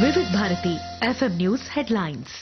వివిధ Bharati FM news headlines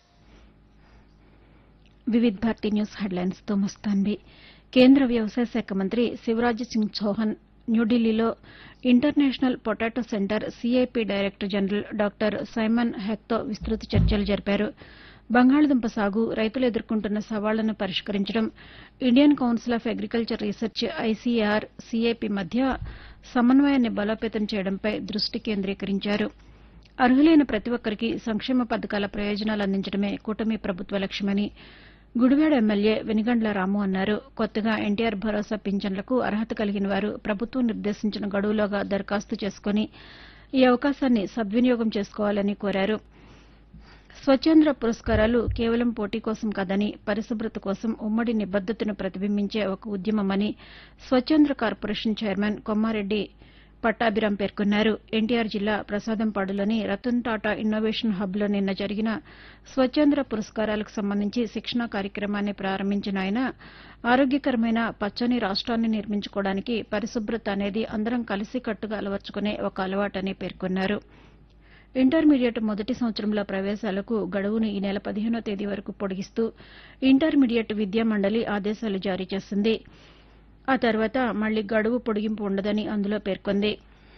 Vividh Bharati news headlines తో మస్తాన్వి కేంద్ర వ్యవసాయ శాఖ మంత్రి శివరాజ్ సింగ్ చౌహాన్ న్యూఢిల్లీలో international potato centre CIP director general doctor Simon హెక్తో విస్తృత చర్చలు జరిపారు బంగాళదుంప సాగు రైతులు ఎదుర్కొంటున్న సవాళ్లను పరిష్కరించడం Indian council of agriculture research ICR CIP మధ్య సమన్వయాన్ని బలోపేతం చేయడంపై దృష్టి కేంద్రీకరించారు అర్హులైన ప్రతి ఒక్కరికి సంక్షేమ పథకాల ప్రయోజనాలు అందించడమే కూటమి ప్రభుత్వ లక్ష్యమని గుడివాడ ఎమ్మెల్యే వెనిగండ్ల రాము అన్నారు కొత్తగా ఎన్టీఆర్ భరోసా పింఛన్లకు అర్హత కలిగిన వారు ప్రభుత్వం నిర్దేశించిన గడువులోగా దరఖాస్తు చేసుకుని ఈ అవకాశాన్ని సద్వినియోగం చేసుకోవాలని కోరారు స్వచ్ఛంద్ర పురస్కారాలు కేవలం పోటీ కోసం కాదని పరిశుభ్రత కోసం ఉమ్మడి నిబద్దతను ప్రతిబింబించే ఒక ఉద్యమమని స్వచ్ఛంద్ర కార్పొరేషన్ చైర్మన్ కొమ్మారెడ్డి పట్టాభిరాం పేర్కొన్నారు ఎన్టీఆర్ జిల్లా ప్రసాదంపాడులోని రతన్ టాటా ఇన్నోవేషన్ హబ్లో నిన్న జరిగిన స్వచ్ఛంద్ర పురస్కారాలకు సంబంధించి శిక్షణా కార్యక్రమాన్ని ప్రారంభించిన ఆయన ఆరోగ్యకరమైన పచ్చని రాష్ట్రాన్ని నిర్మించుకోవడానికి పరిశుభ్రత అనేది అందరం కలిసికట్టుగా అలవర్చుకునే ఒక అలవాటని పేర్కొన్నారు ఇంటర్మీడియట్ మొదటి సంవత్సరంలో ప్రవేశాలకు గడువును ఈ నెల పదిహేనో తేదీ వరకు పొడిగిస్తూ ఇంటర్మీడియట్ విద్యా మండలి ఆదేశాలు జారీ చేసింది ఆ తర్వాత మళ్లీ గడువు పొడిగింపు ఉండదని అందులో పేర్కొంది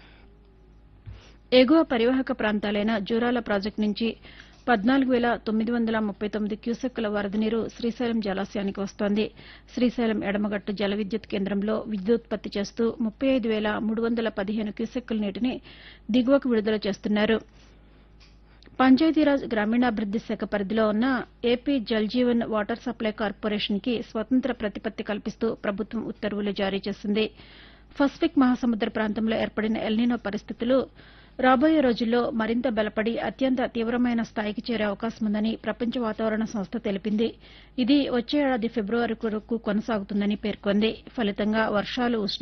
ఎగువ పరివాహక ప్రాంతాలైన జూరాల ప్రాజెక్టు నుంచి పద్నాలుగు వేల తొమ్మిది వందల ముప్పై తొమ్మిది క్యూసెక్కుల వరద నీరు శ్రీశైలం జలాశయానికి వస్తోంది శ్రీశైలం ఎడమగట్టు జల విద్యుత్ కేంద్రంలో విద్యుత్పత్తి చేస్తూ ముప్పై ఐదు వేల మూడు వందల పదిహేను క్యూసెక్కుల నీటిని దిగువకు విడుదల చేస్తున్నారు పంచాయతీరాజ్ గ్రామీణాభివృద్ది శాఖ పరిధిలో ఉన్న AP Jaljeevan water supply corporation కి స్వతంత్ర ప్రతిపత్తి కల్పిస్తూ ప్రభుత్వం ఉత్తర్వులు జారీ చేసింది పసిఫిక్ మహాసముద్ర ప్రాంతంలో ఏర్పడిన ఎల్నినో పరిస్థితులు రాబోయే రోజుల్లో మరింత బలపడి అత్యంత తీవ్రమైన స్థాయికి చేరే అవకాశం ఉందని ప్రపంచ వాతావరణ సంస్థ తెలిపింది ఇది వచ్చే ఏడాది ఫిబ్రవరి వరకు కొనసాగుతుందని పేర్కొంది ఫలితంగా వర్షాలు